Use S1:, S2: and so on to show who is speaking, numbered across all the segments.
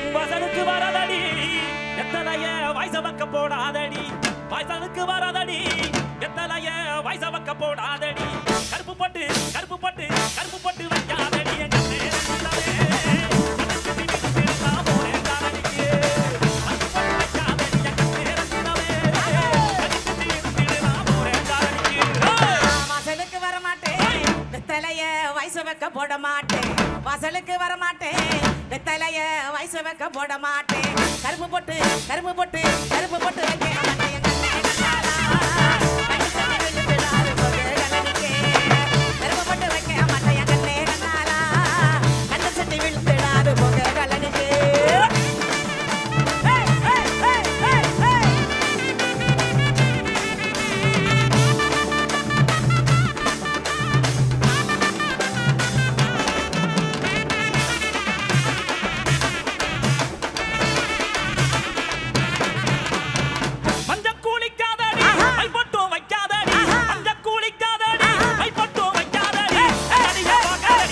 S1: வாசலுக்கு வரதடி எத்தனைய வயச பக்க போடாதடி வாசலுக்கு வரதடி எத்தனைய வயச பக்க போடாதடி கருப்பு பட்டு கருப்பு பட்டு கருப்பு பட்டு வைக்காதடி என் கண்ணே ரசித்தாவே. கண்ணுக்கு திணித்து நான் போறேன் காலடிக்கு. கருப்பு பட்டு வைக்காதடி என் கண்ணே ரசித்தாவே. கண்ணுக்கு திணித்து நான் போறேன் காலடிக்கு. ஏய்!
S2: வாசலுக்கு வர மாட்டேன் வெத்தலைய வயசு வைக்க போட மாட்டேன் வாசலுக்கு வர மாட்டேன் வெத்தலைய வயசு வைக்க போட மாட்டேன் கரும்பு போட்டு கரும்பு போட்டு கரும்பு போட்டு வைக்க மாட்டேன் என் கண்ணே கண்ணாலா. கண்ணு சட்டி விட்டு விடாது போகு கலனிக்கே. கரும்பு போட்டு வைக்க மாட்டேன் என் கண்ணே கண்ணாலா. கண்ணு சட்டி விழுந்துடாது போகு கலனிக்கே. ஹே, ஹே, ஹே, ஹே, ஹே.
S1: மஞ்ச கூலிக்காதடி கைப்பட்டும் வைக்காதடி மஞ்ச கூலிக்காதடி கைப்பட்டும் வைக்காதடி அடிய பாக்காதடி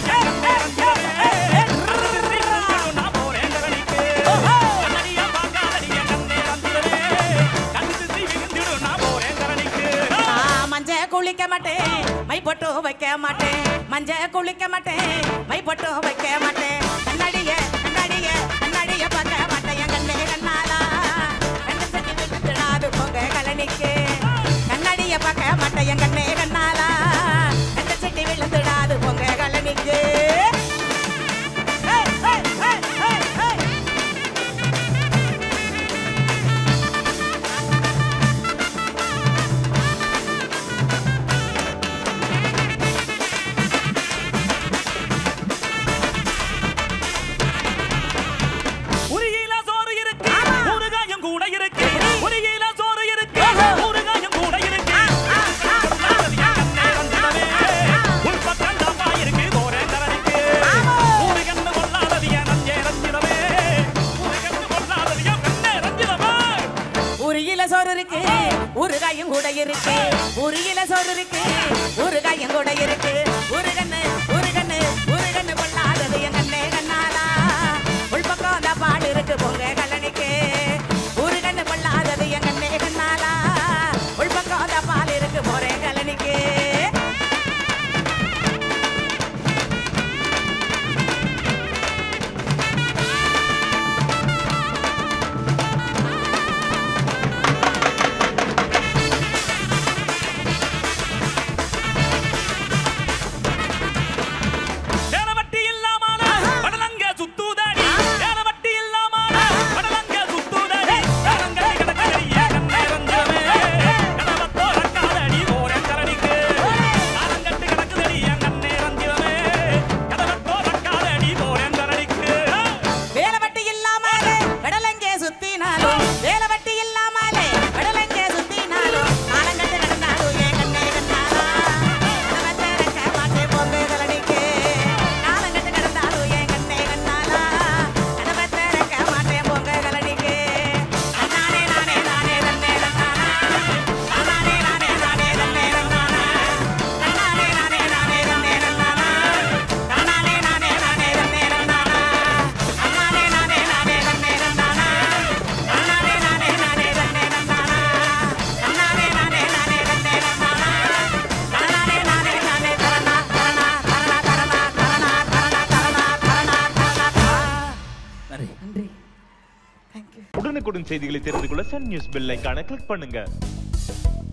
S1: நான் போறேன் கரணிக்கு அடிய பாக்காதடி கண்ணே வந்திரவே கண்ணு திசை விழுந்திடும் நான் போறேன் கரணிக்கு
S2: ஆ, மஞ்ச குளிக்க மாட்டேன் மை பொட்டு வைக்க மாட்டேன் மஞ்ச குளிக்க மாட்டேன் மை பொட்டு வைக்க மாட்டேன் கண்ணாடிய கண்ணாடிய கண்ணாடிய பார்க்க மாட்டேன் என் கண்ணே கண்ணாலா கண்ணு சட்டி விழுந்துடாது போங்க கலனிக்கு கண்ணாடிய பார்க்க மாட்டேன் என் கண்ணே கண்ணாலா கண்ணு சட்டி விழுந்துடாது போங்க கலனிக்கு ஹே, ஹே, ஹே, ஹே, ஹே.
S1: உரியில சோறு இருக்கு ஊறுகாயும் கூட இருக்கு உரியில சோறு இருக்கு ஊறுகாயும் கூட இருக்கு கொள்ளாதது என் கண்ணே வந்திடவே. உள்பக்கம் தாப்பா இருக்கு போறேன் கரணிக்கு ஊறுகன்னு கொள்ளாதது என் நஞ்சே ரஞ்சிடவே ஊறுகன்னு கொள்ளாதது என் கண்ணே ரஞ்சிடவே
S2: உருகில சோறு இருக்கு ஊறுகாயும் கூட இருக்கு உருகில சோறு இருக்கு ஊறுகாயும் கூட இருக்கு ஊறுகண்ணு ஊறுகண்ணு ஊறுகண்ணு கொள்ளாதது என் கண்ணே கண்ணாலா உள்பக்கம் அந்த பாடு இருக்கு பொங்க கல்லணைக்கு ஊறுகண்ணு கொள்ளாதது என் கண்ணே கண்ணாலா உள்பக்கம் அந்த பால் இருக்கு போறேன் கல்லணைக்கு
S1: ஏலவட்டி இல்லாமல படலங்க சுத்துதடி ஏலவட்டி இல்லாமல படலங்க சுத்துதடி கலங்கடி கிடக்கடி என் கண்ணே ரஞ்சிடவே கடவத்தோ ரக்காதடி போறேன் கரணிக்கு காலங்கட்டு கிடக்குதடி என் கண்ணே ரஞ்சிடவே கடவத்தோ ரக்காதடி போறேன் கரணிக்கு
S2: வேலை வட்டி இல்லாமலே கடலங்கே சுத்தினாலும் வேலை வட்டி இல்லாமலே கடலங்கே சுத்தினாலும் ஆலங்கட்டு நடந்தாலும் ஏன் கண்ணே கண்ணாலா கடவத்தை ரக்க மாட்டே பொம்பே கலனிக்கு ஆலங்கட்டு நடந்தாலும் ஏன் கண்ணே கண்ணாலா கடவத்தை ரக்க மாட்டே பொம்பே கலனிக்கு நானே நானே நானே தன்னே தன்னானா நானே நானே நானே தன்னே தன்னானா நானே நானே நானே தன்னே தன்னானா நானே நானே நானே தன்னே தன்னானா நானே நானே நானே தன்னே தன்னானா நானே நானே நானே தன்னே தன்னானா நானே நானே நானே தன்னே தன்னானா நானே நானே நானே தரனா தரனா தரனா தரனா தரனா தரனா தரனா தரனா தரனா
S1: நன்றி
S2: நன்றி தேங்க்யூ
S3: உடனுக்குடன் செய்திகளை தெரிந்து கொள்ள சன் நியூஸ் பெல் ஐகானை கிளிக் பண்ணுங்க